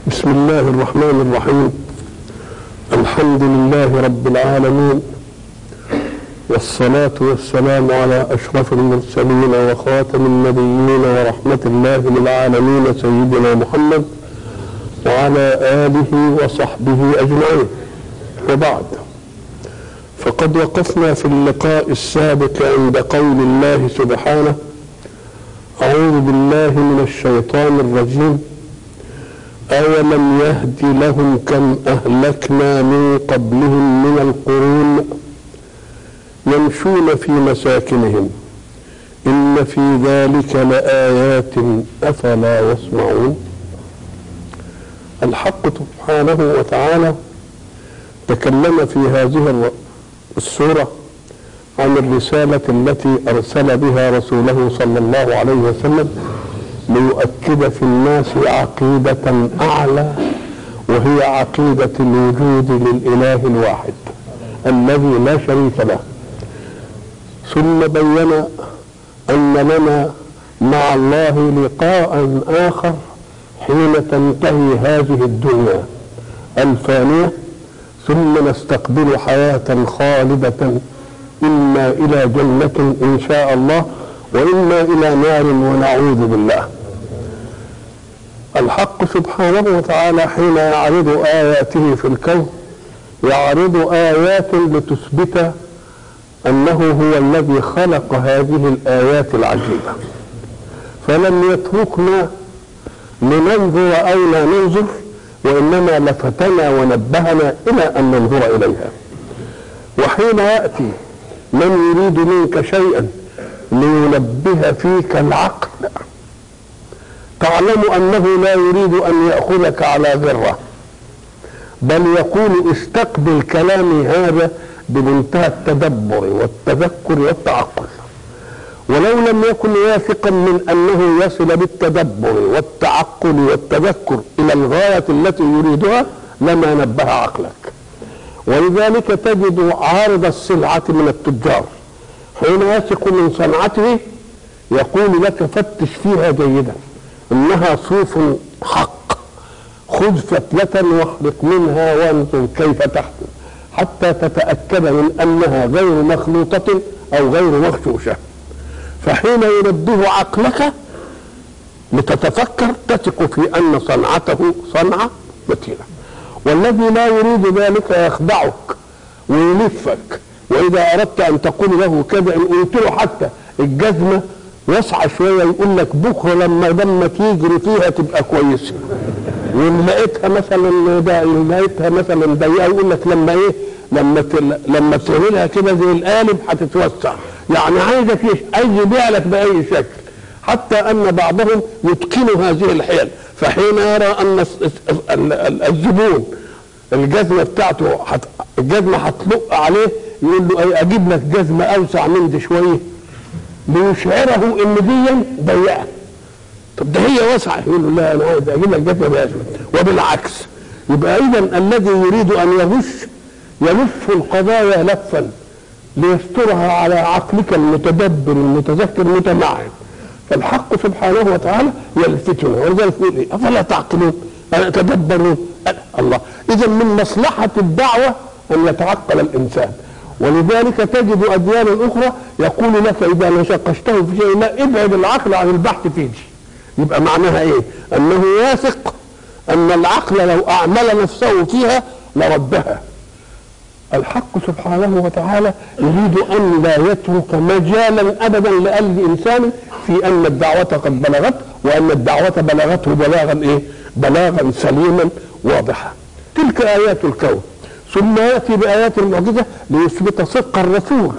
بسم الله الرحمن الرحيم الحمد لله رب العالمين والصلاة والسلام على أشرف المرسلين وخاتم النبيين ورحمة الله للعالمين سيدنا محمد وعلى آله وصحبه أجمعين وبعد فقد وقفنا في اللقاء السابق عند قول الله سبحانه أعوذ بالله من الشيطان الرجيم أولم يهد لهم كم أهلكنا من قبلهم من القرون يمشون في مساكنهم إن في ذلك لآيات أفلا يسمعون الحق سبحانه وتعالى تكلم في هذه السورة عن الرسالة التي أرسل بها رسوله صلى الله عليه وسلم ليؤكد في الناس عقيدة أعلى وهي عقيدة الوجود للإله الواحد الذي لا شريك له ثم بين أن لنا مع الله لقاء آخر حين تنتهي هذه الدنيا الفانية ثم نستقبل حياة خالدة إما إلى جنة إن شاء الله وإما إلى نار ونعوذ بالله الحق سبحانه وتعالى حين يعرض آياته في الكون يعرض آيات لتثبت أنه هو الذي خلق هذه الآيات العجيبة فلم يتركنا لننظر أو لا ننظر وإنما لفتنا ونبهنا إلى أن ننظر إليها وحين يأتي من يريد منك شيئا لينبه فيك العقل تعلم انه لا يريد ان ياخذك على ذره بل يقول استقبل كلامي هذا بمنتهى التدبر والتذكر والتعقل ولو لم يكن واثقا من انه يصل بالتدبر والتعقل والتذكر الى الغايه التي يريدها لما نبه عقلك ولذلك تجد عارض السلعه من التجار حين يثق من صنعته يقول لك فتش فيها جيدا انها صوف حق خذ فتلة واخلق منها وانظر كيف تحكم حتى تتأكد من انها غير مخلوطة او غير مغشوشة فحين ينبه عقلك لتتفكر تثق في ان صنعته صنعة متينة والذي لا يريد ذلك يخدعك ويلفك واذا اردت ان تقول له كذا ان قلت له حتى الجزمه واسعه شويه يقول لك بكره لما دمك يجري فيها تبقى كويسه وان لقيتها مثلا ده لقيتها مثلا ضيقه يقول لك لما ايه لما لما تعملها كده زي القالب هتتوسع يعني عايزك عايز يبيع لك باي شكل حتى ان بعضهم يتقن هذه الحيل فحين يرى ان الزبون الجزمه بتاعته حت... الجزمه هتلق عليه يقول له اجيب لك جزمه اوسع من دي شويه ليشعره ان دي ضيقه طب ده هي واسعه يقول له لا انا عايز اجيب لك جزمه باسود وبالعكس يبقى اذا الذي يريد ان يغش يلف القضايا لفا ليسترها على عقلك المتدبر المتذكر المتمعن فالحق سبحانه وتعالى يلفتنا ولذلك يقول ايه افلا تعقلون تدبرون الله اذا من مصلحه الدعوه ان يتعقل الانسان ولذلك تجد اديانا اخرى يقول لك اذا نشقشته في شيء لا ابعد العقل عن البحث فيه يبقى معناها ايه انه واثق ان العقل لو اعمل نفسه فيها لردها الحق سبحانه وتعالى يريد ان لا يترك مجالا ابدا لاي انسان في ان الدعوه قد بلغت وان الدعوه بلغته بلاغا ايه بلاغا سليما واضحا تلك ايات الكون ثم ياتي بايات المعجزه ليثبت صدق الرسول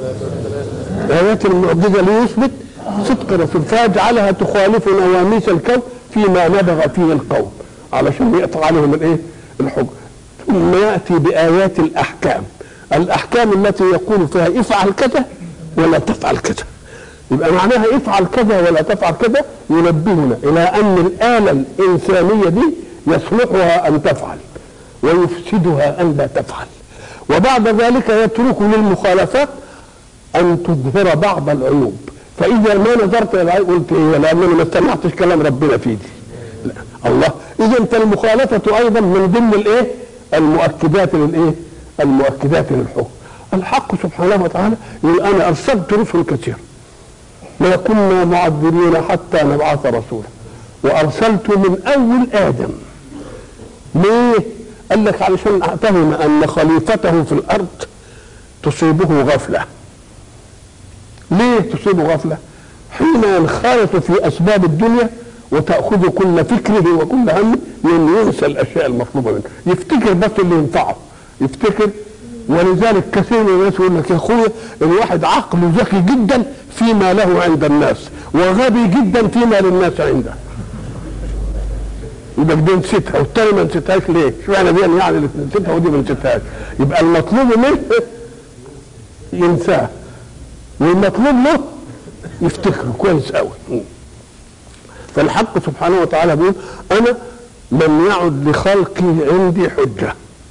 ايات المعجزه ليثبت صدق الرسول فيجعلها تخالف نواميس الكون فيما نبغ فيه القوم علشان يقطع عليهم الايه الحكم ثم ياتي بايات الاحكام الاحكام التي يقول فيها افعل كذا ولا تفعل كذا يبقى معناها افعل كذا ولا تفعل كذا ينبهنا الى ان الاله الانسانيه دي يصلحها ان تفعل ويفسدها ان لا تفعل وبعد ذلك يترك للمخالفات ان تظهر بعض العيوب فاذا ما نظرت الى العيب قلت ايه لانني ما استمعتش كلام ربنا في دي الله اذا فالمخالفه ايضا من ضمن الايه المؤكدات للايه المؤكدات للحكم الحق سبحانه وتعالى يقول انا ارسلت رسل كثير ما كنا معذبين حتى نبعث رسولا وارسلت من اول ادم ليه قال لك علشان اتهم ان خليفته في الارض تصيبه غفله ليه تصيبه غفله حين ينخرط في اسباب الدنيا وتاخذ كل فكره وكل هم ينسى الاشياء المطلوبه منه يفتكر بس اللي ينفعه يفتكر ولذلك كثير من الناس يقول لك يا اخويا الواحد عقله ذكي جدا فيما له عند الناس وغبي جدا فيما للناس عنده يبقى دي نسيتها والتاني ما نسيتهاش ليه؟ اشمعنى دي يعني اللي نسيتها ودي ما نسيتهاش يبقى المطلوب منه ينساه والمطلوب له يفتكره كويس قوي فالحق سبحانه وتعالى بيقول انا لم يعد لخلقي عندي حجه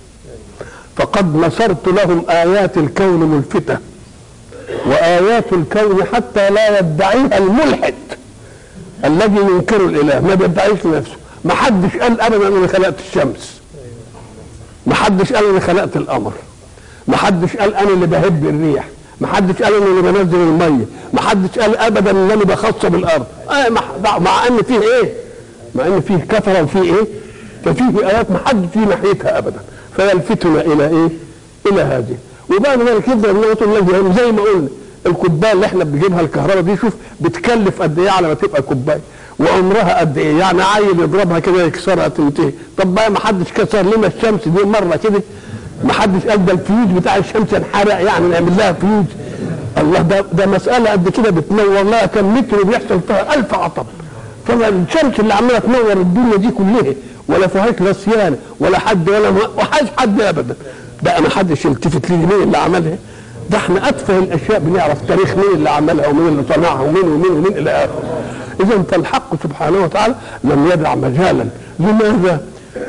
فقد نصرت لهم ايات الكون ملفته وايات الكون حتى لا يدعيها الملحد الذي ينكر الاله ما بيدعيش نفسه ما حدش قال ابدا انا خلقت الشمس ما حدش قال انا خلقت القمر ما حدش قال انا اللي بهب الريح ما حدش قال انا اللي بنزل الميه ما حدش قال ابدا ان انا بخص بالارض آه مع, مع ان فيه ايه مع ان فيه كثره وفيه ايه ففيه ايات ما حدش فيه ناحيتها ابدا فيلفتنا الى ايه الى هذه وبعد ذلك يفضل النعمه الله زي ما قلنا الكوبايه اللي احنا بنجيبها الكهرباء دي شوف بتكلف قد ايه على ما تبقى كوبايه وعمرها قد ايه يعني عيل يضربها كده يكسرها تنتهي طب بقى ما حدش كسر لنا الشمس دي مره كده ما حدش قال ده الفيوز بتاع الشمس انحرق يعني نعمل لها فيوز الله ده ده مساله قد كده بتنور لها كم متر وبيحصل فيها ألف عطب فالشمس اللي عماله تنور الدنيا دي كلها ولا فيهاش لا صيانه ولا حد ولا وحاج حد ابدا بقى ما حدش يلتفت ليه مين اللي عملها ده احنا اتفه الاشياء بنعرف تاريخ مين اللي عملها ومين اللي صنعها ومين ومين ومين الى اخره اذا فالحق سبحانه وتعالى لم يدع مجالا لماذا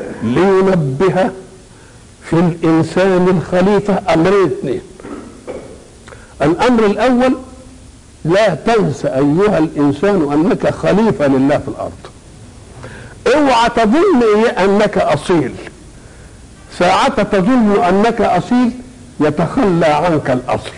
لينبه في الانسان الخليفه امرين اثنين الامر الاول لا تنسى ايها الانسان انك خليفه لله في الارض اوعى تظن انك اصيل ساعة تظن انك اصيل يتخلى عنك الاصل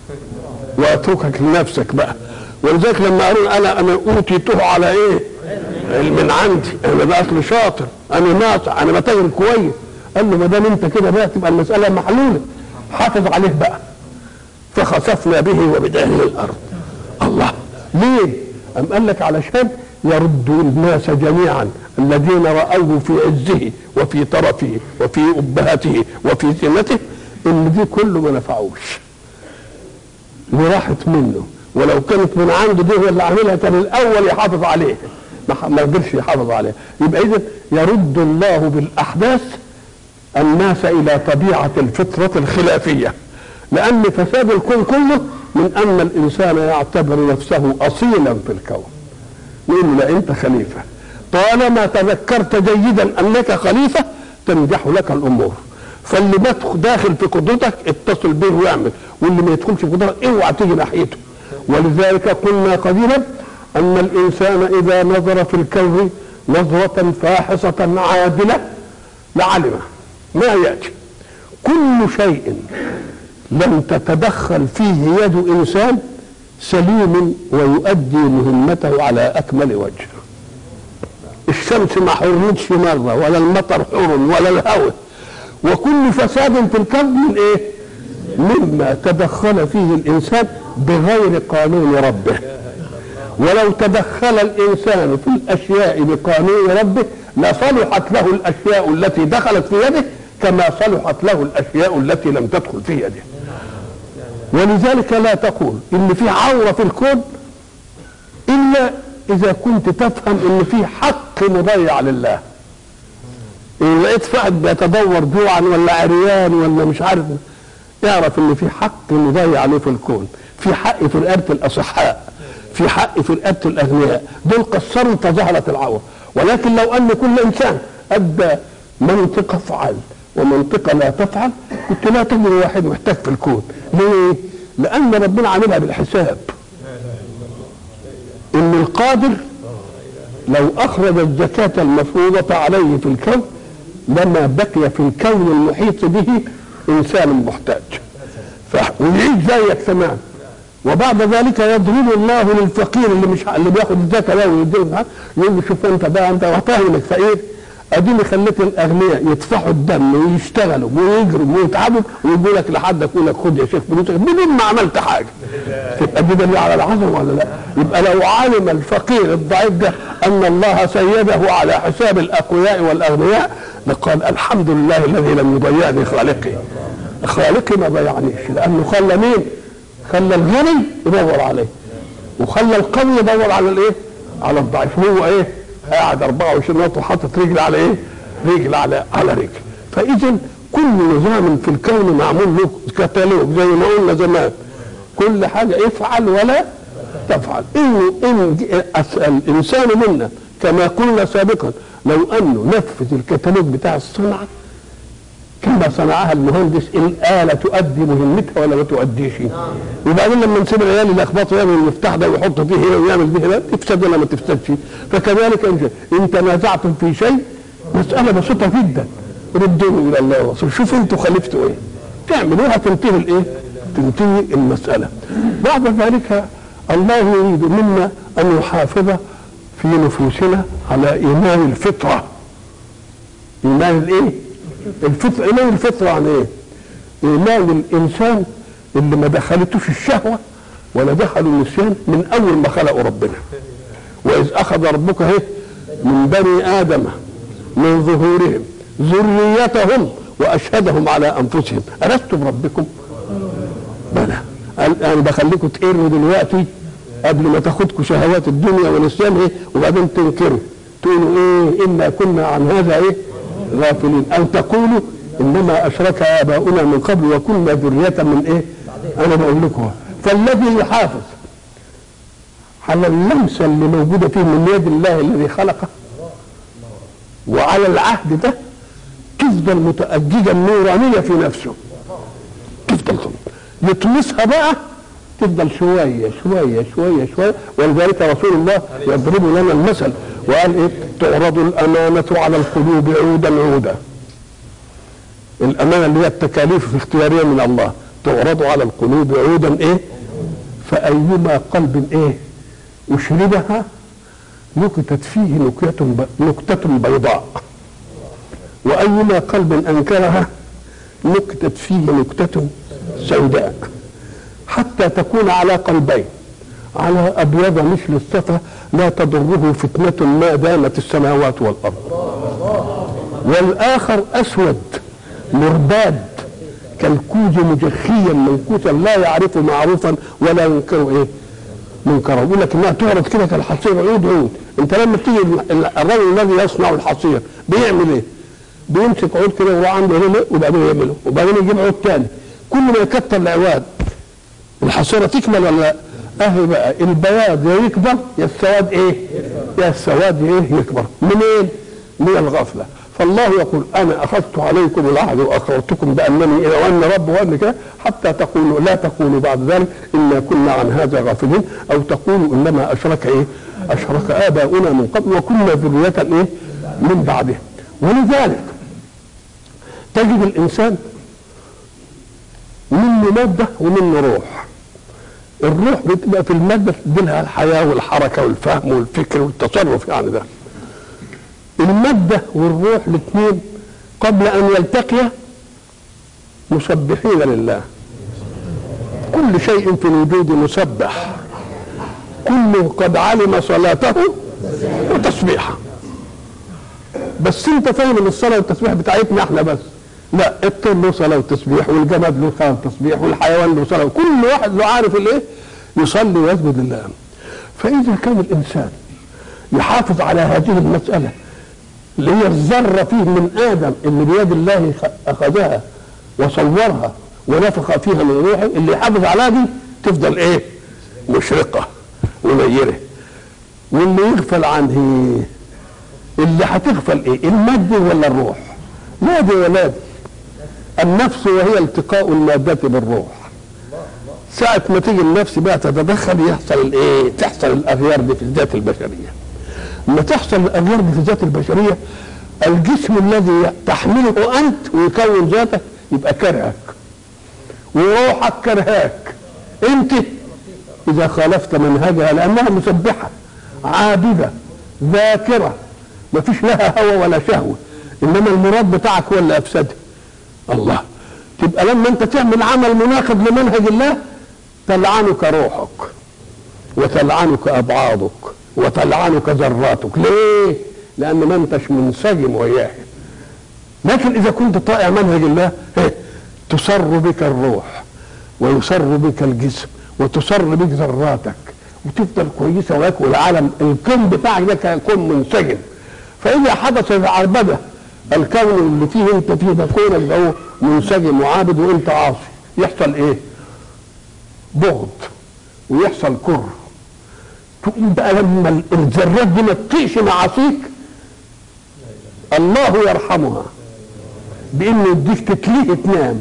ويتركك لنفسك بقى ولذلك لما قالوا انا انا اوتيته على ايه؟ من عندي انا ده اصل شاطر انا ناصع انا بتاجر كويس قال له ما دام انت كده بقى تبقى المساله محلوله حافظ عليه بقى فخسفنا به وبداره الارض الله ليه؟ أم قال لك علشان يرد الناس جميعا الذين رأوه في عزه وفي طرفه وفي أبهته وفي زينته إن دي كله ما نفعوش وراحت منه ولو كانت من عنده دي هو اللي عاملها كان الأول يحافظ عليه ما قدرش يحافظ عليه يبقى إذا يرد الله بالأحداث الناس إلى طبيعة الفطرة الخلافية لأن فساد الكون كله من أن الإنسان يعتبر نفسه أصيلا في الكون يقول لا أنت خليفة طالما تذكرت جيدا أنك خليفة تنجح لك الأمور فاللي ما داخل في قدرتك اتصل به واعمل واللي ما يدخلش في قدرتك اوعى تيجي ناحيته ولذلك قلنا قديما أن الإنسان إذا نظر في الكون نظرة فاحصة عادلة لعلمه ما يأتي كل شيء لم تتدخل فيه يد انسان سليم ويؤدي مهمته على اكمل وجه الشمس ما حرمتش مره ولا المطر حرم ولا الهواء وكل فساد في الكون من ايه مما تدخل فيه الانسان بغير قانون ربه ولو تدخل الانسان في الاشياء بقانون ربه لصلحت له الاشياء التي دخلت في يده كما صلحت له الاشياء التي لم تدخل في يده ولذلك لا تقول ان في عوره في الكون الا اذا كنت تفهم ان في حق مضيع لله ان لقيت واحد بيتدور جوعا ولا عريان ولا مش عارف اعرف ان في حق مضيع عليه في الكون في حق في رقبه الاصحاء في حق في رقبه الاغنياء دول قصروا فظهرت العوره ولكن لو ان كل انسان ادى منطق افعل ومنطقه لا تفعل كنت لا تجد واحد محتاج في الكون ليه؟ لأن ربنا عاملها بالحساب إن القادر لو اخرج الزكاه المفروضه عليه في الكون لما بقي في الكون المحيط به انسان محتاج ف- ويعيش زيك تمام وبعد ذلك يضرب الله للفقير اللي مش اللي بياخد الزكاه ده ويديه يقول له شوف انت بقى انت وفاهم انك فقير اديني خليت الاغنياء يدفعوا الدم ويشتغلوا ويجروا ويتعبوا ويقول لك لحد يقول لك خد يا شيخ فلوسك بدون ما عملت حاجه تبقى دي دليل على العظمه ولا لا؟ يبقى لو علم الفقير الضعيف ده ان الله سيده على حساب الاقوياء والاغنياء لقال الحمد لله الذي لم يضيعني خالقي خالقي ما ضيعنيش لانه خلى مين؟ خلى الغني يدور عليه وخلى القوي يدور على الايه؟ على الضعيف هو ايه؟ قاعد 24 وقت وحاطط رجل على ايه؟ رجل على على رجل فاذا كل نظام في الكون معمول له كتالوج زي ما قلنا زمان كل حاجه افعل ولا تفعل انه ان أس- الانسان منا كما قلنا سابقا لو انه نفذ الكتالوج بتاع الصنعه كما صنعها المهندس الآلة تؤدي مهمتها ولا ما تؤديش وبعدين لما نسيب العيال اللي يخبطوا يعمل المفتاح ده ويحط فيه هنا ويعمل به هنا تفسد ولا ما تفسدش فكذلك انت ان تنازعتم في شيء مسألة بسيطة جدا ردوه إلى الله والرسول شوفوا انتوا خالفتوا ايه تعملوها تنتهي الايه؟ تنتهي المسألة بعد ذلك الله يريد منا أن يحافظ في نفوسنا على إيمان الفطرة ايمان الايه الفطر ايمان الفطره عن ايه ايمان الانسان اللي ما دخلتوش الشهوه ولا دخلوا النسيان من اول ما خلقوا ربنا واذ اخذ ربك اهي من بني ادم من ظهورهم ذريتهم واشهدهم على انفسهم الست بربكم بلى قال انا بخليكم تقروا دلوقتي قبل ما تاخدكم شهوات الدنيا ونسيان ايه وبعدين تنكروا تقولوا ايه انا كنا عن هذا ايه غافلين او تقولوا انما اشرك اباؤنا من قبل وكنا ذريه من ايه انا بقول لكم فالذي يحافظ على اللمسه اللي موجوده فيه من يد الله الذي خلقه وعلى العهد ده تفضل متأججة نورانية في نفسه تفضل يطمسها بقى تفضل شوية شوية شوية شوية ولذلك رسول الله يضرب لنا المثل وقال ايه تعرض الأمانة على القلوب عودا عودا الأمانة اللي هي التكاليف الاختيارية من الله تعرض على القلوب عودا ايه فأيما قلب ايه أشربها نكتت فيه نكتة نكتة بيضاء وأيما قلب أنكرها نكتت فيه نكتة سوداء حتى تكون على قلبين على أبيض مثل الصفا لا تضره فتنة ما دامت السماوات والأرض والآخر أسود مرباد كالكوز مجخيا منكوسا لا يعرف معروفا ولا ينكر ايه منكرا يقول لك انها تعرض كده كالحصير عود عود انت لما تيجي الرجل الذي يصنع الحصير بيعمل ايه؟ بيمسك عود كده ويروح عنده هنا وبعدين يعمله وبعدين يجيب عود تاني كل ما يكتر العواد الحصيره تكمل ولا لا؟ اهي بقى البياض يا يكبر يا السواد ايه؟ يا السواد ايه يكبر منين؟ من الغفله فالله يقول انا اخذت عليكم العهد واقررتكم بانني الى وان رب وان كده حتى تقولوا لا تقولوا بعد ذلك انا كنا عن هذا غافلين او تقولوا انما اشرك ايه؟ اشرك اباؤنا من قبل وكنا ذريه ايه؟ من بعده ولذلك تجد الانسان منه ماده ومنه روح الروح بتبقى في الماده تديلها الحياه والحركه والفهم والفكر والتصرف يعني ده المادة والروح الاثنين قبل أن يلتقيا مسبحين لله كل شيء في الوجود مسبح كله قد علم صلاته وتسبيحه بس انت فاهم ان الصلاه والتسبيح بتاعتنا احنا بس لا الطير له صلاه وتسبيح والجماد له صلاه وتسبيح والحيوان له صلاه كل واحد له عارف الايه يصلي ويسجد لله فاذا كان الانسان يحافظ على هذه المساله اللي هي الذره فيه من ادم اللي بيد الله اخذها وصورها ونفخ فيها من روحه اللي يحافظ عليها دي تفضل ايه؟ مشرقه ونيره واللي يغفل عنه اللي هتغفل ايه؟ المادة ولا الروح؟ لا دي ولا دي النفس وهي التقاء المادة بالروح ساعة ما تيجي النفس بقى تتدخل يحصل الايه؟ تحصل الاغيار دي في الذات البشرية لما تحصل الاغيار دي في ذات البشريه الجسم الذي تحمله انت ويكون ذاتك يبقى كرهك وروحك كرهاك انت اذا خالفت منهجها لانها مسبحه عابده ذاكره ما فيش لها هوى ولا شهوه انما المراد بتاعك هو اللي افسدها الله تبقى لما انت تعمل عمل مناقض لمنهج الله تلعنك روحك وتلعنك ابعاضك وتلعنك ذراتك ليه لان ما انتش منسجم وياه لكن اذا كنت طائع منهج الله إيه؟ تسر بك الروح ويسر بك الجسم وتسر بك ذراتك وتفضل كويسه وياك والعالم الكون بتاعك ده يكون منسجم فاذا حدث العربده الكون اللي فيه انت فيه ده كونك ده هو منسجم وعابد وانت عاصي يحصل ايه؟ بغض ويحصل كره تقوم بقى لما الذرات دي ما تطيش معاصيك الله يرحمها بانه يديك تتليه تنام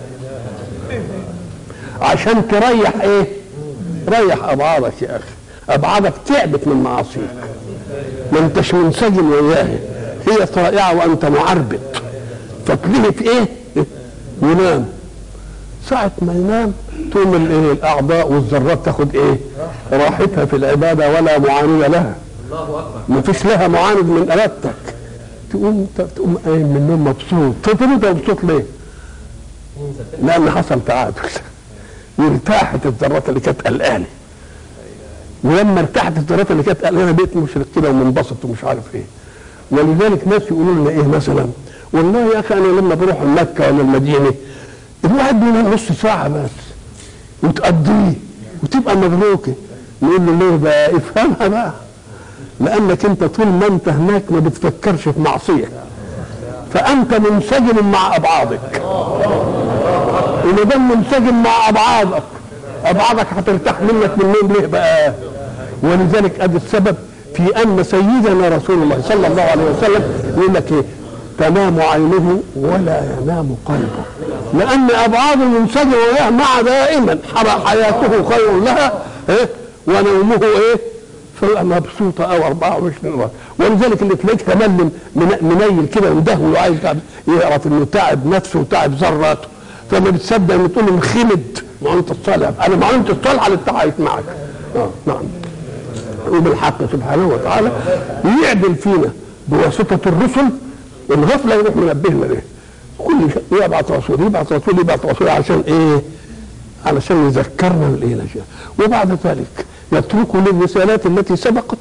عشان تريح ايه ريح ابعادك يا اخي ابعادك تعبت من معاصيك ما انتش منسجم وياها هي طائعه وانت معربط فتليه في ايه ينام ساعة ما ينام تقوم الايه الاعضاء والذرات تاخد ايه راحتها في العبادة ولا معاند لها الله اكبر ما فيش لها معاند من ارادتك تقوم تقوم قايم من النوم مبسوط تقول انت مبسوط ليه؟ لان حصل تعادل وارتاحت الذرات اللي كانت قلقانه ولما ارتاحت الذرات اللي كانت قلقانه بقيت مشرق كده ومنبسط ومش عارف ايه ولذلك ناس يقولوا لنا ايه مثلا والله يا اخي انا لما بروح مكه ولا المدينه الواحد بينام نص ساعه بس وتقضيه وتبقى مبروكه نقول له ليه بقى افهمها بقى لانك انت طول ما انت هناك ما بتفكرش في معصيه فانت منسجم مع ابعادك وما دام منسجم مع ابعادك ابعادك هترتاح منك من النوم ليه بقى ولذلك ادي السبب في ان سيدنا رسول الله صلى الله عليه وسلم يقول لك ايه تنام عينه ولا ينام قلبه لان ابعاد المنسجم وياه مع دائما حر- حياته خير لها إيه؟ ونومه ايه فيبقى مبسوطة أو 24 مرة ولذلك اللي تلاقيك كمان من- منيل كده ومدهول وعايز يعرف إنه تعب نفسه وتعب ذراته فما بتصدق إنه تقول له انخمد ما أنت الصالح أنا ما أنت الصالحة اللي اتعايش معك آه نعم وبالحق سبحانه وتعالى يعدل فينا بواسطة الرسل الغفلة يروح منبهنا ليه كل شيء يبعث رسول يبعث رسول يبعث رسول عشان ايه علشان يذكرنا بالايه الاشياء وبعد ذلك يتركوا للرسالات التي سبقت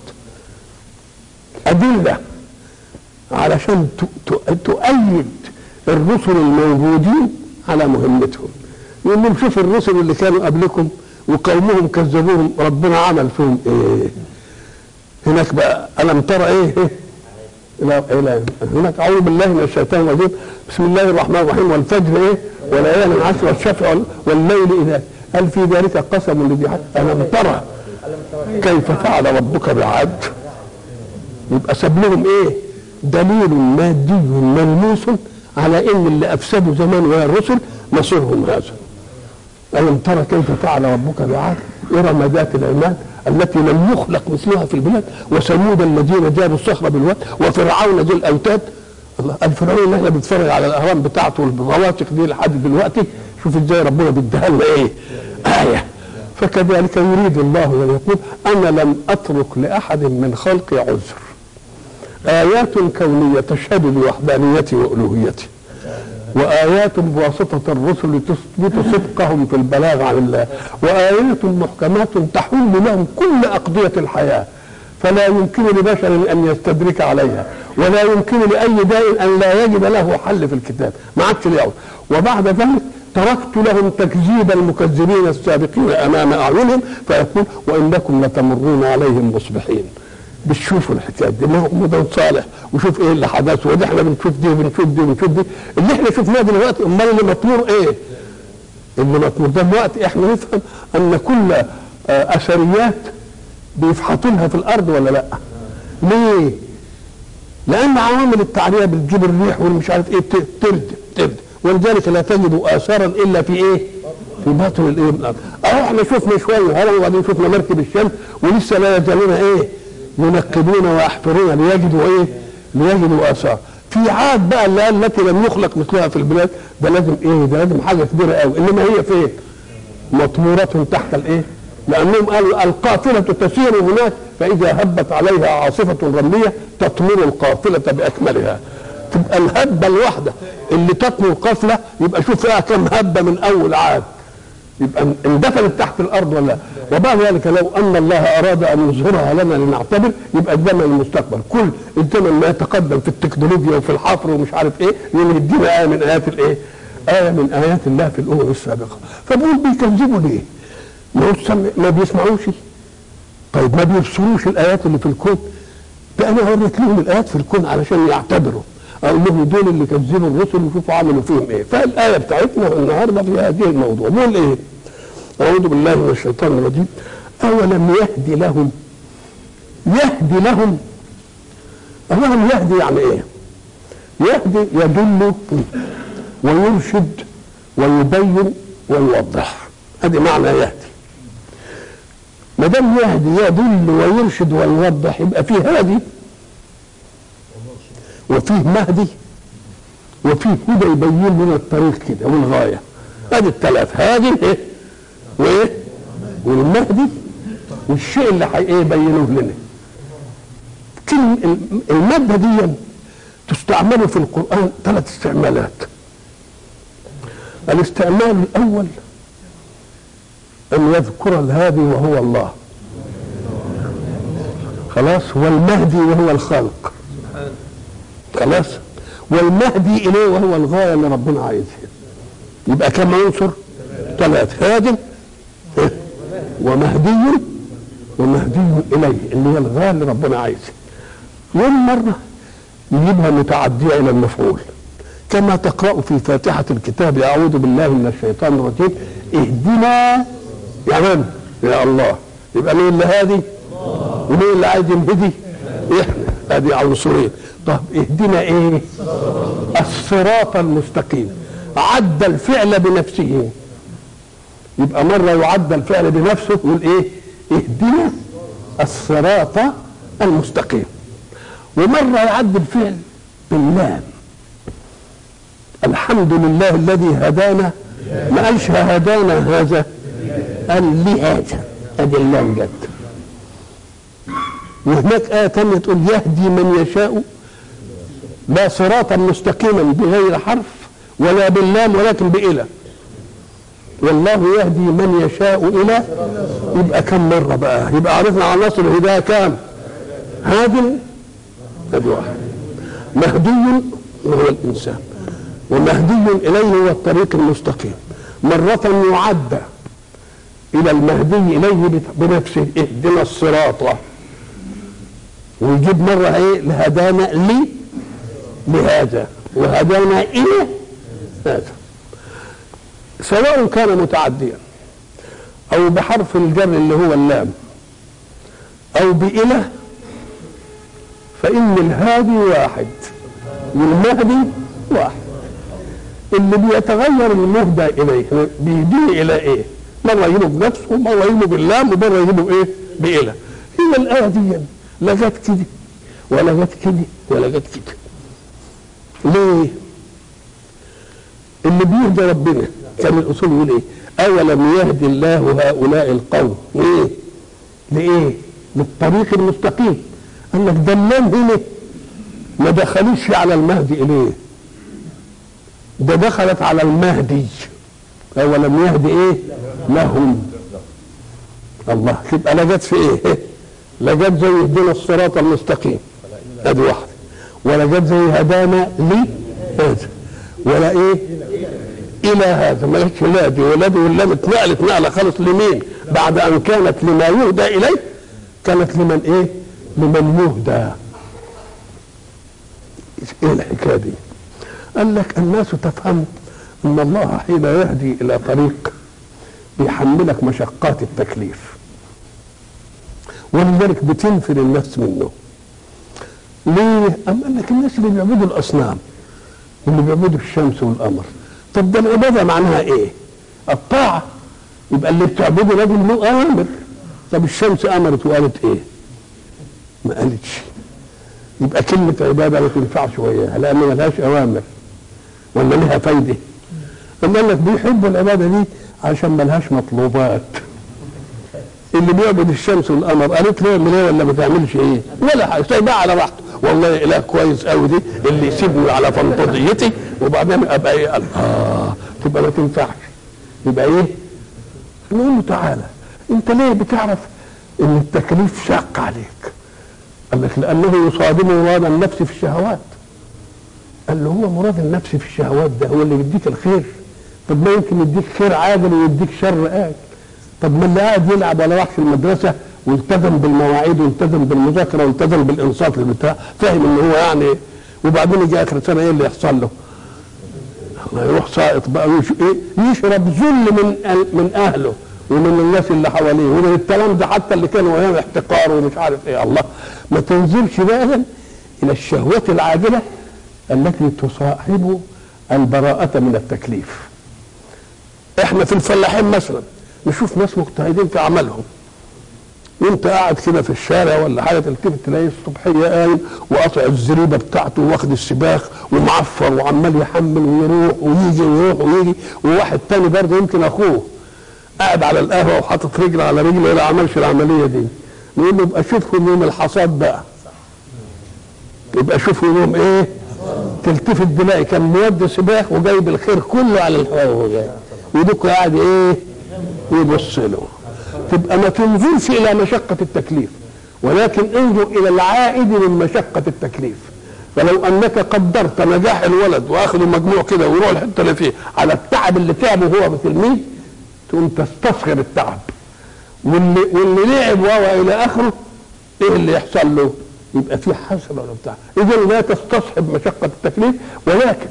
أدلة علشان ت- ت- تؤيد الرسل الموجودين على مهمتهم يقول لهم شوفوا الرسل اللي كانوا قبلكم وقومهم كذبوهم ربنا عمل فيهم ايه هناك بقى ألم ترى ايه إلى إلى هناك أعوذ بالله من الشيطان الرجيم بسم الله الرحمن الرحيم والفجر إيه وليالي العشر والشفع وال- والليل إذا هل في ذلك قسم لذي حق ألم ترى كيف فعل ربك بعاد يبقى ساب لهم ايه دليل مادي ملموس على ان اللي افسدوا زمان ويا الرسل مصيرهم هذا ألم ترى كيف فعل ربك بعاد إرم ذات العماد التي لم يخلق مثلها في البلاد وثمود الذين جابوا الصخر بالواد وفرعون ذي الأوتاد الله الفرعون اللي احنا بنتفرج على الأهرام بتاعته والبواتق دي لحد دلوقتي شوف ازاي ربنا بيديها لنا ايه آية فكذلك يريد الله أن يقول أنا لم أترك لأحد من خلقي عذر آيات كونية تشهد بوحدانيتي وألوهيتي وآيات بواسطة الرسل تثبت صدقهم في البلاغ عن الله وآيات محكمات تحول لهم كل أقضية الحياة فلا يمكن لبشر أن يستدرك عليها ولا يمكن لأي داء أن لا يجد له حل في الكتاب ما عادش اليوم وبعد ذلك تركت لهم تكذيب المكذبين السابقين أمام أعينهم فيقول وإنكم لتمرون عليهم مصبحين بتشوفوا الحكايات دي محمد صالح وشوف ايه اللي حدث وده احنا بنشوف دي وبنشوف دي وبنشوف دي اللي احنا شفناه دلوقتي امال اللي مطمور ايه؟ اللي مطمور ده دلوقتي احنا نفهم ان كل آه، اثريات بيفحطوا لها في الارض ولا لا؟ ليه؟ لان عوامل التعريه بتجيب الريح والمش عارف ايه ت- ترد ترد ولذلك لا تجد اثارا الا في ايه؟ في باطن الايه من الارض. اهو احنا شفنا شويه هرم وبعدين شفنا مركب الشمس ولسه لا يزالون ايه؟ ينقبون ويحفرون ليجدوا ايه ليجدوا اثار في عاد بقى اللي قال التي لم يخلق مثلها في البلاد ده لازم ايه ده لازم حاجه كبيره قوي انما هي فين مطمورة تحت الايه لانهم قالوا القافله تسير هناك فاذا هبت عليها عاصفه رمليه تطمر القافله باكملها تبقى الهبه الواحده اللي تطمر القافله يبقى شوف فيها كم هبه من اول عاد يبقى اندفنت تحت الارض ولا وبعد ذلك لو ان الله اراد ان يظهرها لنا لنعتبر يبقى الزمن المستقبل كل الزمن ما يتقدم في التكنولوجيا وفي الحفر ومش عارف ايه يوم يدينا ايه من ايات الايه؟ ايه من ايات الله في الامم السابقه فبقول بيكذبوا ليه؟ ما هو السمع ما بيسمعوش طيب ما بيبصروش الايات اللي في الكون ده انا وريت لهم الايات في الكون علشان يعتبروا اقول لهم دول اللي كذبوا الرسل وشوفوا عملوا فيهم ايه فالايه بتاعتنا النهارده في هذه الموضوع بيقول ايه اعوذ بالله من الشيطان الرجيم اولم يهدي لهم يهدي لهم اولا يهدي يعني ايه يهدي يدل ويرشد ويبين ويوضح هذه معنى يهدي ما دام يهدي يدل ويرشد ويوضح يبقى فيه هادي وفيه مهدي وفيه هدى يبين لنا الطريق كده والغايه ادي الثلاث هادي ايه وايه والمهدي والشيء اللي حي ايه يبينوه لنا كلمة المادة دي تستعمل في القرآن ثلاث استعمالات الاستعمال الأول أن يذكر الهادي وهو الله خلاص والمهدي وهو الخالق خلاص والمهدي إليه وهو الغاية اللي ربنا عايزها يبقى كم عنصر ثلاث هاد ومهدي ومهدي إليه اللي هي الغاية اللي ربنا عايزها يوم مرة يجيبها متعدية إلى المفعول كما تقرأ في فاتحة الكتاب أعوذ بالله من الشيطان الرجيم اهدنا يا من يا الله يبقى مين اللي هادي ومين اللي عايز ينهدي احنا ادي عنصرين طب اهدنا ايه الصراط المستقيم عد الفعل بنفسه يبقى مرة يعد الفعل بنفسه يقول ايه اهدنا الصراط المستقيم ومرة يعد الفعل باللام الحمد لله الذي هدانا ما قالش هدانا هذا قال لهذا ادي اللام جت وهناك آية تانية تقول يهدي من يشاء لا صراطا مستقيما بغير حرف ولا باللام ولكن بإلى والله يهدي من يشاء إلى يبقى كم مرة بقى يبقى عرفنا عناصر الهداية كام هادي ادي واحد مهدي وهو الإنسان ومهدي إليه هو الطريق المستقيم مرة يعد إلى المهدي إليه بنفسه اهدنا الصراط ويجيب مرة إيه هدانا لي لهذا وهدانا إلى هذا سواء كان متعديا أو بحرف الجر اللي هو اللام أو بإله فإن الهادي واحد والمهدي واحد اللي بيتغير المهدى إليه بيهديه إلى إيه؟ مرة يجيبه بنفسه مرة يجيبه باللام ومرة يجيبه إيه؟ بإله هي الآية دي لا جت كده ولا جت كده ولا جت كده ليه؟ اللي بيهدى ربنا كان الأصول يقول إيه؟ أولم يهدي الله هؤلاء القوم إيه؟ لإيه؟ للطريق المستقيم قال لك ده اللام هنا ما دخلوش على المهدي إليه ده دخلت على المهدي أولم يهدي إيه؟ لهم الله تبقى لا جت في إيه؟ لا جت زي اهدنا الصراط المستقيم ادي واحده ولا جت زي هدانا لي هذا ولا ايه الى هذا ما جتش لا دي ولا دي ولا اتنقلت نقله خالص لمين بعد ان كانت لما يهدى اليه كانت لمن ايه لمن يهدى ايه الحكايه دي قال لك الناس تفهم ان الله حين يهدي الى طريق بيحملك مشقات التكليف ولذلك بتنفر النفس منه ليه؟ أم قال لك الناس اللي بيعبدوا الأصنام واللي بيعبدوا الشمس والقمر طب ده العبادة معناها إيه؟ الطاعة يبقى اللي بتعبده لازم له أوامر طب الشمس أمرت وقالت إيه؟ ما قالتش يبقى كلمة عبادة ما تنفعش وياها لأن ما لهاش أوامر ولا لها فايدة أما قال لك بيحبوا العبادة دي عشان ما لهاش مطلوبات اللي بيعبد الشمس والقمر قالت له اعمل ايه ولا ما تعملش ايه ولا حاجه سايبها على راحته والله اله كويس قوي دي اللي يسيبني على فنطوطيتي وبعدين ابقى ايه قال اه تبقى ما تنفعش يبقى ايه نقول له تعالى انت ليه بتعرف ان التكليف شاق عليك قال لك لانه يصادم مراد النفس في الشهوات قال له هو مراد النفس في الشهوات ده هو اللي يديك الخير طب ما يمكن يديك خير عاجل ويديك شر آجل طب ما اللي قاعد يلعب ولا راح في المدرسه والتزم بالمواعيد والتزم بالمذاكره والتزم بالانصات للبتاع فاهم ان هو يعني وبعدين يجي اخر سنه ايه اللي يحصل له؟ الله يروح ساقط بقى ويش ايه يشرب ذل من أهل- من اهله ومن الناس اللي حواليه ومن الكلام ده حتى اللي كانوا ايام احتقار ومش عارف ايه الله ما تنزلش بقى الى الشهوات العاجله التي تصاحب البراءة من التكليف احنا في الفلاحين مثلا نشوف ناس مجتهدين في عملهم وانت قاعد كده في الشارع ولا حاجه تلتفت تلاقي الصبحيه قايم وقاطع الزريبه بتاعته واخد السباخ ومعفر وعمال يحمل ويروح ويجي ويروح ويجي وواحد تاني برضه يمكن اخوه قاعد على القهوه وحاطط رجل على رجل ولا عملش العمليه دي نقول له يبقى شوفهم يوم الحصاد بقى يبقى شوفوا يوم ايه تلتفت تلاقي كان مودي سباخ وجايب الخير كله على الحوار وهو جاي ودوك قاعد ايه يبص له تبقى ما تنظرش الى مشقه التكليف ولكن انظر الى العائد من مشقه التكليف فلو انك قدرت نجاح الولد واخذه مجموع كده ويروح الحته اللي فيه على التعب اللي تعبه هو بتلميذ تقوم تستصغر التعب واللي واللي لعب وهو الى اخره ايه اللي يحصل له؟ يبقى في حسره ولا بتاع اذا لا تستصحب مشقه التكليف ولكن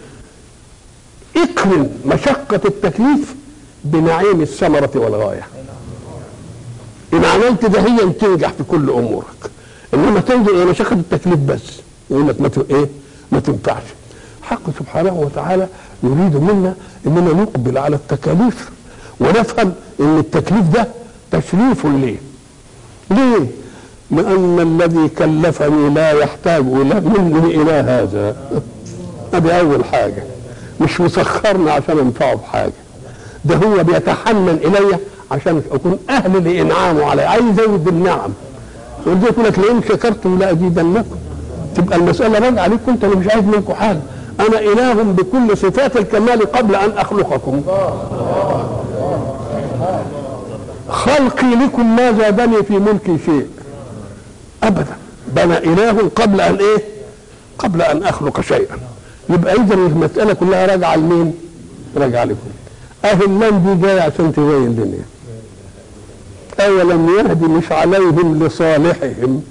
اقرن مشقه التكليف بنعيم الثمره والغايه ان عملت ده هي تنجح في كل امورك انما تنظر الى مشقه التكليف بس يقول لك ما ت- ايه ما تنفعش حق سبحانه وتعالى يريد منا اننا نقبل على التكاليف ونفهم ان التكليف ده تشريف ليه ليه لان الذي كلفني لا يحتاج الى مني الى هذا ادي اول حاجه مش مسخرني عشان انفعه بحاجه ده هو بيتحنن الي عشان اكون اهل لانعامه علي عايز ازود النعم ولذلك يقول لك لئن شكرتم لازيدنكم تبقى المساله راجعه عليكم انت اللي مش عايز منكم حاجه انا اله بكل صفات الكمال قبل ان اخلقكم خلقي لكم ما زادني في ملكي شيء ابدا بنى اله قبل ان ايه قبل ان اخلق شيئا يبقى اذا المساله كلها راجعه لمين راجعه لكم اهل اللام دي جايه عشان تبين الدنيا اولم يهدي مش عليهم لصالحهم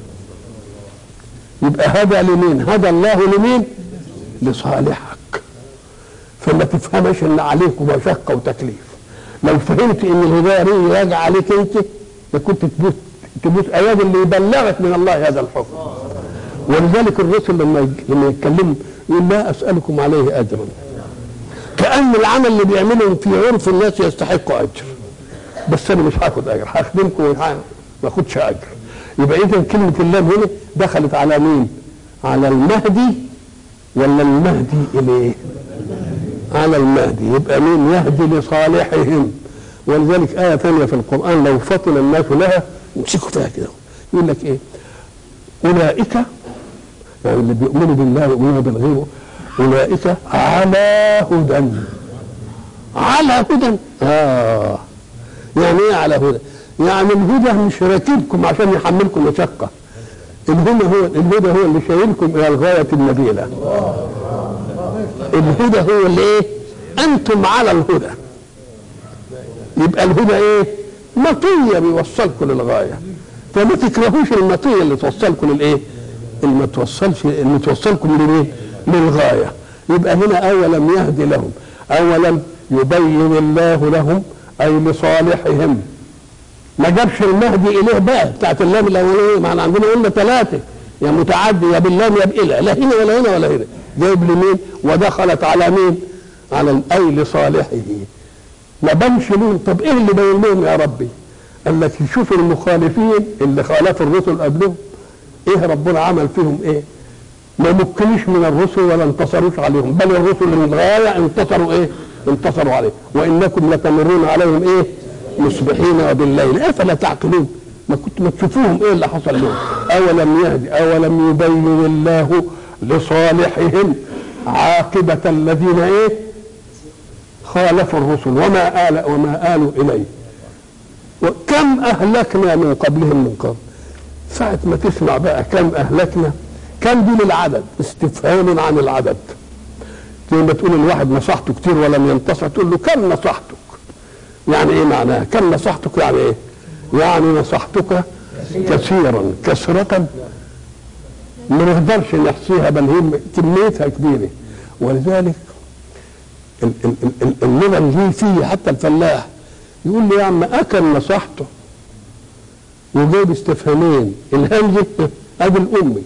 يبقى هدى لمين هدى الله لمين لصالحك فما تفهمش ان عليكم مشقه وتكليف لو فهمت ان الهدايه دي راجعه عليك انت لكنت تبوس تبوس اياد اللي يبلغك من الله هذا الحكم ولذلك الرسل لما يج- لما يتكلموا يقول لا اسالكم عليه اجرا كان العمل اللي بيعمله في عرف الناس يستحق اجر بس انا مش هاخد اجر هخدمكم ومش ه- ما اخدش اجر يبقى اذا كلمه اللام هنا دخلت على مين؟ على المهدي ولا المهدي اليه؟ على المهدي يبقى مين يهدي لصالحهم ولذلك آية ثانية في القرآن لو فطن الناس لها يمسكوا فيها كده يقول لك إيه أولئك يعني اللي بيؤمنوا بالله ويؤمنوا بالغيب أولئك على هدى على هدى آه يعني إيه على هدى؟ يعني الهدى مش راكبكم عشان يحملكم مشقة الهدى هو الهدى هو اللي شايلكم إلى الغاية النبيلة الهدى هو اللي ايه انتم على الهدى يبقى الهدى ايه مطية بيوصلكم للغاية فما تكرهوش المطية اللي توصلكم للايه اللي ما توصلش اللي توصلكم للايه للغاية يبقى هنا اولم يهدي لهم اولم يبين الله لهم اي لصالحهم ما جابش المهدي اليه بقى بتاعت اللام الاولانيه ما احنا عندنا قلنا ثلاثه يا متعدي يا باللام يا بإله لا هنا ولا هنا ولا هنا جايب لمين ودخلت على مين على ال- اي لصالحه ما بانش لهم طب ايه اللي باين لهم يا ربي قال لك شوف المخالفين اللي خالفوا الرسل قبلهم ايه ربنا عمل فيهم ايه ما مكنش من الرسل ولا انتصروش عليهم بل الرسل للغايه انتصروا ايه انتصروا عليه وانكم لتمرون عليهم ايه مصبحين وبالليل افلا تعقلون ما كنت ما تشوفوهم ايه اللي حصل لهم اولم يهدي اولم يبين الله لصالحهم عاقبة الذين ايه خالفوا الرسل وما آل وما آلوا إليه وكم أهلكنا من قبلهم من قبل ساعة ما تسمع بقى كم أهلكنا كم دي للعدد استفهام عن العدد زي ما تقول الواحد نصحته كتير ولم ينتصح تقول له كم نصحتك يعني ايه معناها كم نصحتك يعني ايه يعني نصحتك كثيرا كثرة ما نقدرش نحصيها بل هي كميتها كبيرة ولذلك ال- ال- ال- اللغة اللي فيه حتى الفلاح يقول لي يا عم أكل نصحته وجايب استفهامين الهمزة ادي الأمي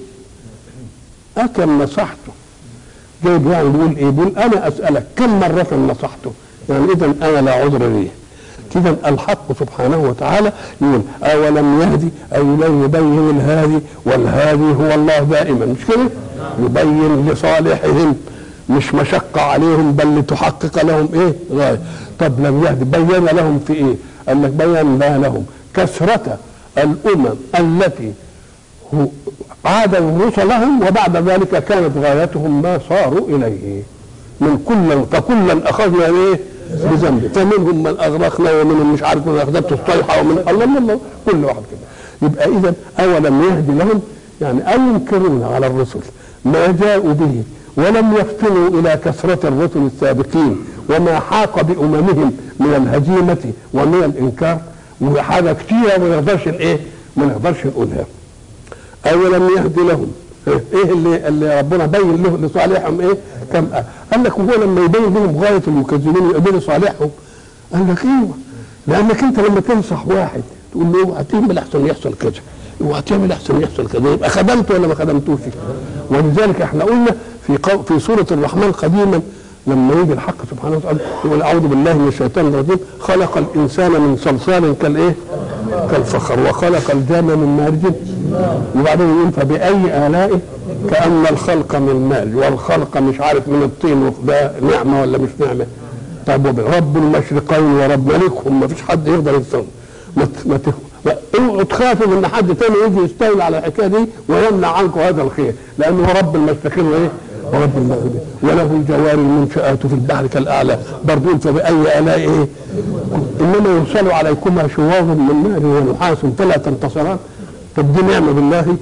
أكل نصحته جايب يعني بيقول ايه بيقول انا اسالك كم مره نصحته يعني اذا انا لا عذر لي اذا الحق سبحانه وتعالى يقول اولم يهدي او لم يبين الهادي والهادي هو الله دائما مش كده يبين لصالحهم مش مشقة عليهم بل لتحقق لهم ايه غاية طب لم يهدي بين لهم في ايه قال لك بين لهم كثرة الامم التي هو عادوا رسلهم وبعد ذلك كانت غايتهم ما صاروا اليه من كل فكلا اخذنا ايه بذنبه فمنهم من اغرقنا ومنهم مش عارف من اخذته الصيحه ومن الله الله الله كل واحد كده يبقى اذا اولم يهدي لهم يعني او ينكرون على الرسل ما جاءوا به ولم يفتنوا الى كثره الرسل السابقين وما حاق باممهم من الهزيمه ومن الانكار وحاجه كتيره ما نقدرش الايه ما نقدرش نقولها اولم يهد لهم ايه اللي اللي ربنا بين له لصالحهم ايه كم آه. قال لك وهو لما يبين لهم غايه المكذبين يقبلوا صالحهم قال لك ايوه لانك انت لما تنصح واحد تقول له اوعى تعمل احسن يحصل كذا اوعى تعمل احسن يحصل كذا يبقى خدمته ولا ما خدمتوش ولذلك احنا قلنا في قو في سوره الرحمن قديما لما يجي الحق سبحانه وتعالى يقول اعوذ بالله من الشيطان الرجيم خلق الانسان من صلصال كالايه؟ كالفخر وخلق الجان من مارج وبعدين يقول فبأي آلاء كأن الخلق من مال والخلق مش عارف من الطين ده نعمة ولا مش نعمة طب وب- رب المشرقين ورب ملكهم ما فيش حد يقدر يستولي ما ت- ما ت- ما- اوعوا تخافوا من حد تاني يجي يستولي على الحكايه دي ويمنع عنكم هذا الخير لانه هو رب المشرقين وايه؟ ورب المغربين وله الجوار المنشآت في البحر كالأعلى برضو فبأي آلاء إيه؟ إنما يرسل عليكما شواظ من نار ونحاس فلا تنتصران طب دي نعمة بالله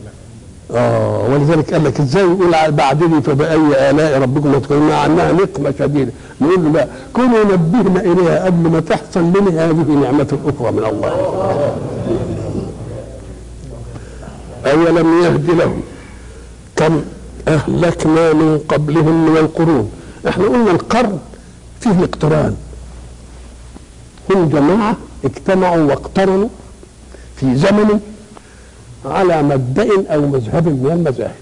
اه ولذلك قال لك ازاي يقول على بعدني فبأي آلاء ربكم تكونون مع انها نقمة شديدة نقول له لا كونوا نبهنا اليها قبل ما تحصل لنا هذه نعمة اخرى من الله أولم يهد لهم كم أهلكنا من قبلهم من القرون احنا قلنا القرن فيه اقتران هم جماعة اجتمعوا واقترنوا في زمن على مبدأ أو مذهب من المذاهب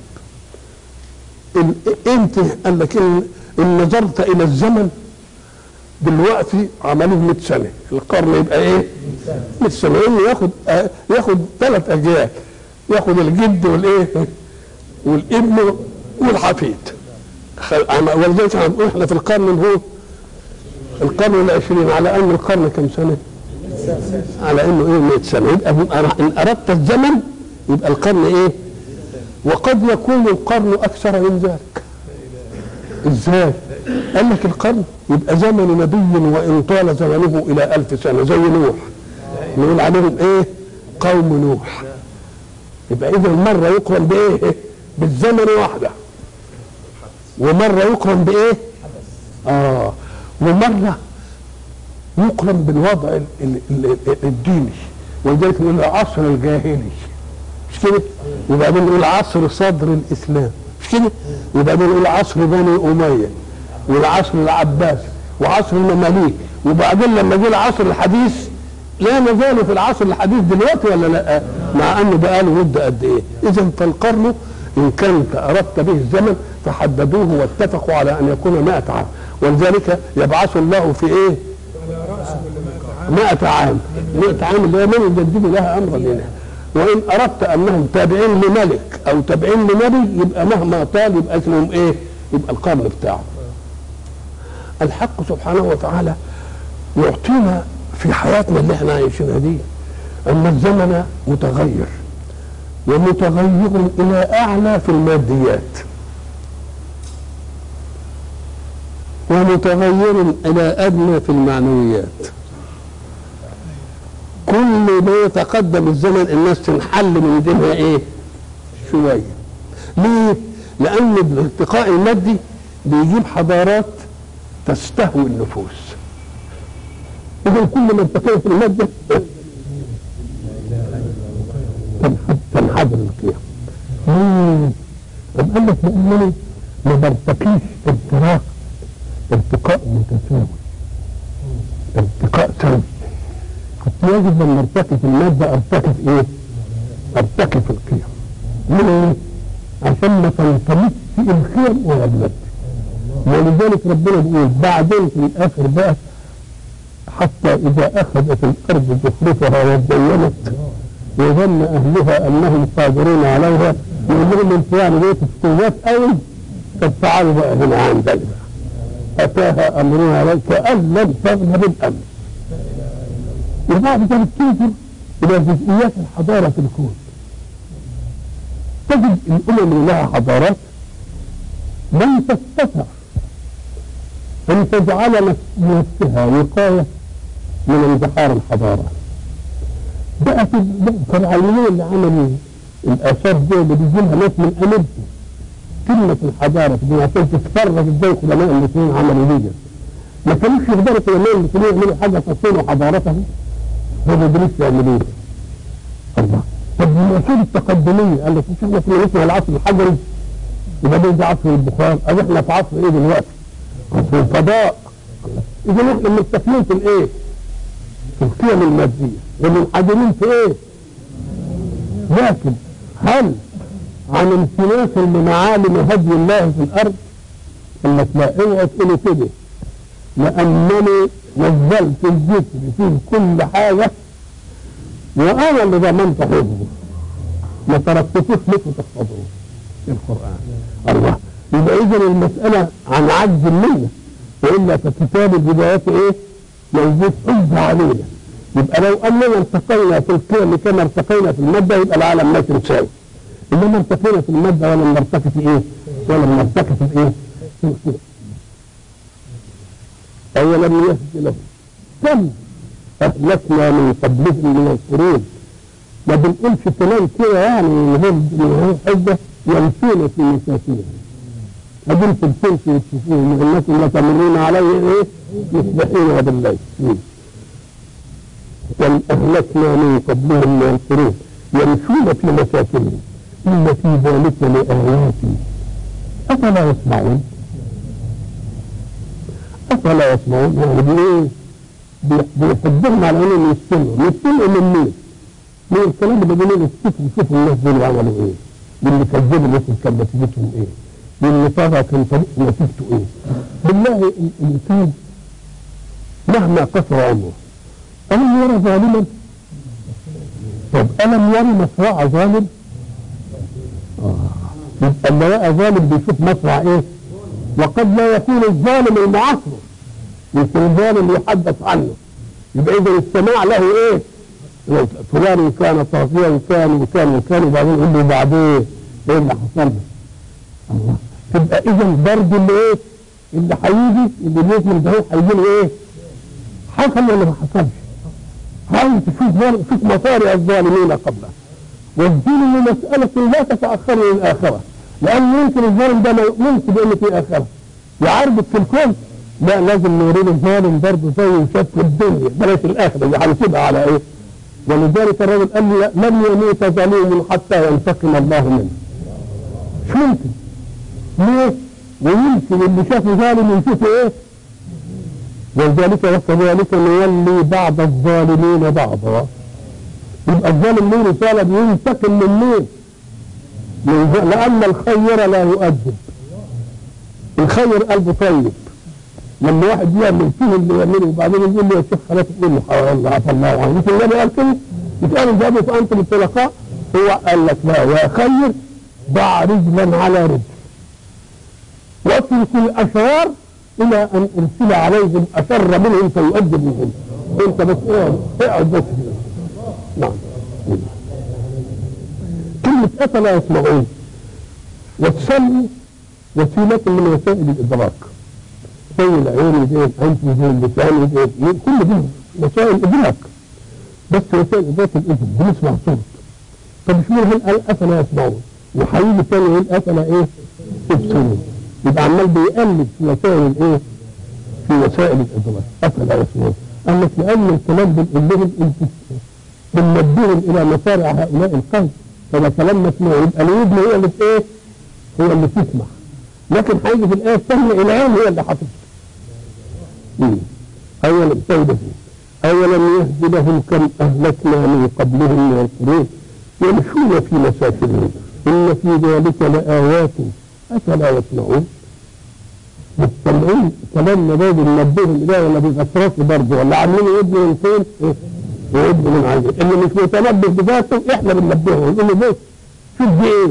ال- انت قال لك ان, إن نظرت الى الزمن دلوقتي عملوه 100 سنه القرن يبقى ايه 100 سنه انه ياخد آه، ياخد ثلاث اجيال ياخد الجد والايه والابن والحفيد خ- عم- ولذلك احنا بنقول احنا في القرن اللي هو القرن العشرين على ان القرن كم سنه على انه ايه 100 سنه يبقى من أر- ان اردت الزمن يبقى القرن ايه وقد يكون القرن اكثر من ذلك ازاي قال لك القرن يبقى زمن نبي وان طال زمنه الى ألف سنه زي نوح نقول عليهم ايه قوم نوح يبقى اذا مره يقرن بايه بالزمن واحده ومره يقرن بايه اه ومره يقرن بالوضع ال- ال- ال- ال- الديني ولذلك نقول العصر الجاهلي مش كده وبعدين نقول عصر صدر الاسلام مش كده وبعدين نقول عصر بني اميه والعصر العباسي وعصر المماليك وبعدين لما جه العصر الحديث لا نزال في العصر الحديث دلوقتي ولا لا مع انه بقى له مده قد ايه اذا فالقرن ان كنت اردت به الزمن فحددوه واتفقوا على ان يكون 100 عام ولذلك يبعث الله في ايه 100 عام 100 عام اللي هي من يجدد لها امرا لنا وان اردت انهم تابعين لملك او تابعين لنبي يبقى مهما طال يبقى اسمهم ايه يبقى القرن بتاعه الحق سبحانه وتعالى يعطينا في حياتنا اللي احنا عايشينها دي ان الزمن متغير ومتغير الى اعلى في الماديات ومتغير الى ادنى في المعنويات كل ما يتقدم الزمن الناس تنحل من دينها ايه شويه ليه لان الارتقاء المادي بيجيب حضارات تستهوي النفوس اذا كل ما ارتقينا في الماده تنحدر القيم ليه؟ طب قال لك لانني ما برتقيش ارتقاء ارتقاء متساوي ارتقاء سوي كنت يجب ان ارتقي في الماده ارتقي في ايه؟ ارتقي في القيم ليه؟ عشان ما تنطلقش الخيم ولا الماده ولذلك ربنا بيقول بعدين في الاخر بقى حتى اذا اخذت الارض زخرفها وزينت وظن اهلها انهم قادرون عليها يقول لهم انتوا يعني بيت قوات قوي طب تعالوا بقى هنا عندنا اتاها امرنا عليك كان لم تغن بالامس وبعد ذلك تنظر الى جزئيات الحضاره في الكون تجد الامم اللي لها حضارات لم تستطع ان تجعل نفسها وقايه من انتحار الحضاره بقت الفرعونيين اللي عملوا الاثار دي اللي بيجي لها ناس من امريكا كلمة الحضارة دي عشان تتفرج ازاي علماء الاثنين عملوا دي ما كانوش يقدروا علماء الاثنين يعملوا حاجة تصون حضارتهم هو ما قدروش يعملوها الله طب العصور التقدمية قال لك مش احنا كنا نسمع العصر الحجري وبعدين ده عصر البخار ادي احنا في عصر ايه دلوقتي؟ عصر الفضاء اذا احنا مستثمرين في الايه؟ في القيم المادية ومنحدرين في ايه؟ لكن هل عن انفلاس لمعالم هدي الله في الارض؟ قال لك لا اوعى تقولوا كده لانني نزلت الذكر في كل حاجه وانا اللي ضمنت حفظه ما تركتوش لكم تحفظوه في القران الله يبقى اذا المساله عن عجز منا والا فكتاب البدايات ايه؟ موجود حجه علينا يبقى لو اننا ارتقينا في القيم كما ارتقينا في الماده يبقى العالم ماشي مساوي انما ارتقينا في الماده ولم نرتقي في ايه؟ ولم نرتقي في ايه؟ في القيم أولم يهد لهم كم أهلكنا من قبلهم من القرون ما بنقولش كلام كده يعني من غير حجة يمشون في مساكنهم أدين في الفلك يتشوفون من الناس اللي تمرون عليه إيه مصبحين بالليل كم أهلكنا من قبلهم من القرون يمشون في مساكنهم إن في ذلك لآيات أفلا يسمعون افلا يسمعون يعني بايه؟ بيحبهم على انهم يستمعوا، يستمعوا من مين؟ من الكلام اللي بيقولوا شوفوا شوفوا الناس دول عملوا ايه؟ واللي كذبوا الناس كان نتيجتهم ايه؟ واللي طغى كان طريق نتيجته ايه؟ بالله الانسان مهما قصر عمره ألم يرى ظالما؟ طب ألم يرى مصرع ظالم؟ آه يبقى اللي لقى ظالم بيشوف مصرع ايه؟ وقد لا يكون الظالم المعاصر يمكن الظالم يحدث عنه يبقى اذا السماع له ايه؟ فلان كان طاغيا كان وكان وكان وبعدين يقول له بعدين ايه اللي حصل له؟ الله تبقى اذا برضه اللي ايه؟ اللي هيجي اللي بيؤمن ده هيجي له ايه؟ حصل ولا ما حصلش؟ حاول تشوف شوف مصارع الظالمين قبله والظلم مسألة لا تتأخر للآخرة لأن يمكن الظالم ده ما يؤمنش بأن في آخرة يعربط في الكون لا لازم نوريه الظالم برضه زي شاف في الدنيا بلاش الآخرة اللي هنسيبها على إيه؟ ولذلك الرجل قال لي لن يموت ظليم حتى ينتقم الله منه مش ممكن ليه؟ ويمكن اللي شافه ظالم يشوفه ايه؟ ولذلك وكذلك نولي بعض الظالمين بعضا يبقى الظالم له رسالة بينتقم من مين؟ لأن الخير لا يؤدب الخير قلبه طيب لما واحد يعمل فيه اللي يعمله وبعدين يقول له يا شيخ خلاص تقول له الله عفى الله عنه مش النبي قال كده؟ بتقال جابوا فأنتم الطلقاء هو قال لك لا يا خير ضع رجلا على رجل واترك الاشرار الى ان ارسل عليهم اشر منهم فيؤدب منهم انت بس اقعد اقعد بس كده. نعم كلمة أفلا يسمعون والسمع وسيلة من وسائل الإدراك زي العين زي الأنف زي اللسان زي كل دي وسائل إدراك بس وسائل إدراك الإذن بنسمع صوت طب مش هل قال أفلا يسمعون وهيجي تاني يقول أفلا إيه يبصرون يبقى عمال بيقلب في وسائل الإيه في وسائل الإدراك أفلا يسمعون قال لك لأن الكلام بنقول لهم أنتوا بننبههم الى مصارع هؤلاء القوم فده كلام مسموع يبقى الودن هي اللي في ايه؟ هي اللي تسمع لكن هيجي في الايه الثانيه العين هي اللي هتسمع مم. اولا سيدة اولم يهد لهم كم اهلكنا من قبلهم من القرون يمشون في مساكنهم ان في ذلك لايات افلا يسمعون مستمعين كلامنا ده بننبههم اليه ولا بيغطرسوا برضه ولا عاملين يبنوا من فين؟ إيه؟ ويبنوا من عنده اللي مش متنبه بذاته احنا بننبهه نقول له بص شوف دي ايه؟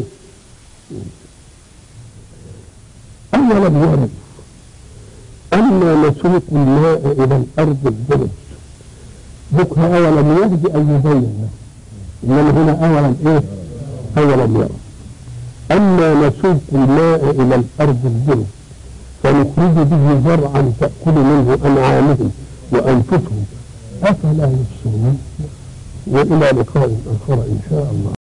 أولم يرد أنا نسوق الماء إلى الأرض الجرز بكرة أولم يهدي أو يبين له إنما هنا أولم إيه؟ أولم يرد أما نسوق الماء إلى الأرض الجرز فنخرج به زرعا تأكل منه أنعامهم وأنفسهم أفلا يبصرون وإلى لقاء آخر إن شاء الله